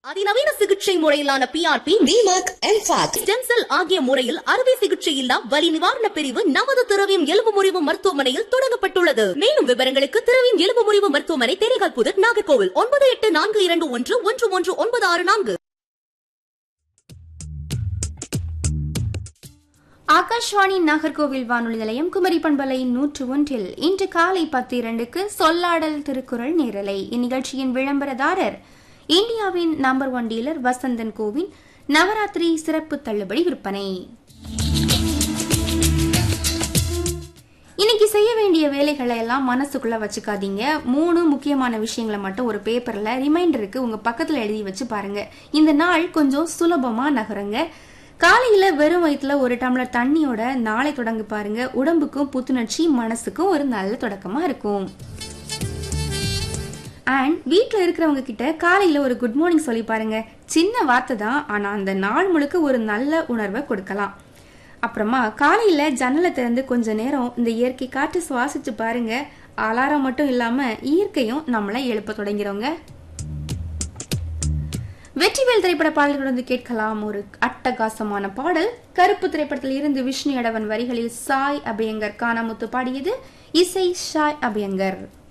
அதிநவீன சிகிச்சை முறையிலான PRP DMAC and FAC. Stem cell ஆகிய முறையில் அறுவை சிகிச்சை இல்லா வலி நிவாரண பிரிவு நவத திரவியம் எலும்பு முறிவு மருத்துவமனையில் தொடங்கப்பட்டுள்ளது மேலும் விவரங்களுக்கு திரவியம் எலும்பு முறிவு மருத்துவமனை தேனிகால் புதர் நாகர்கோவில் ஒன்பது எட்டு நான்கு இரண்டு ஒன்று ஒன்று ஒன்று ஒன்பது ஆறு நான்கு ஆகாஷ்வாணி நாகர்கோவில் வானொலி நிலையம் குமரி பண்பலை நூற்று ஒன்றில் இன்று காலை பத்து இரண்டுக்கு சொல்லாடல் திருக்குறள் நேரலை இந்நிகழ்ச்சியின் விளம்பரதாரர் இந்தியாவின் நம்பர் ஒன் டீலர் வசந்தன் கோவின் நவராத்திரி சிறப்பு தள்ளுபடி விற்பனை இன்னைக்கு செய்ய வேண்டிய வேலைகளை எல்லாம் மனசுக்குள்ள வச்சுக்காதீங்க மூணு முக்கியமான விஷயங்களை மட்டும் ஒரு பேப்பர்ல ரிமைண்டருக்கு உங்க பக்கத்துல எழுதி வச்சு பாருங்க இந்த நாள் கொஞ்சம் சுலபமா நகருங்க காலையில வெறும் வயிற்றுல ஒரு டம்ளர் தண்ணியோட நாளை தொடங்கி பாருங்க உடம்புக்கும் புத்துணர்ச்சி மனசுக்கும் ஒரு நல்ல தொடக்கமா இருக்கும் அண்ட் வீட்டில் இருக்கிறவங்க கிட்ட காலையில ஒரு குட் மார்னிங் சொல்லி பாருங்க சின்ன வார்த்தை தான் ஆனா அந்த நாள் முழுக்க ஒரு நல்ல உணர்வை கொடுக்கலாம் அப்புறமா காலையில ஜன்னலை திறந்து கொஞ்ச நேரம் இந்த இயற்கை காற்று சுவாசிச்சு பாருங்க அலாரம் மட்டும் இல்லாம இயற்கையும் நம்மளை எழுப்ப தொடங்கிறோங்க வெற்றிவேல் திரைப்பட பாடல்கள் வந்து கேட்கலாம் ஒரு அட்டகாசமான பாடல் கருப்பு திரைப்படத்தில் இருந்து விஷ்ணு எடவன் வரிகளில் சாய் அபயங்கர் கானாமுத்து பாடியது இசை ஷாய் அபயங்கர்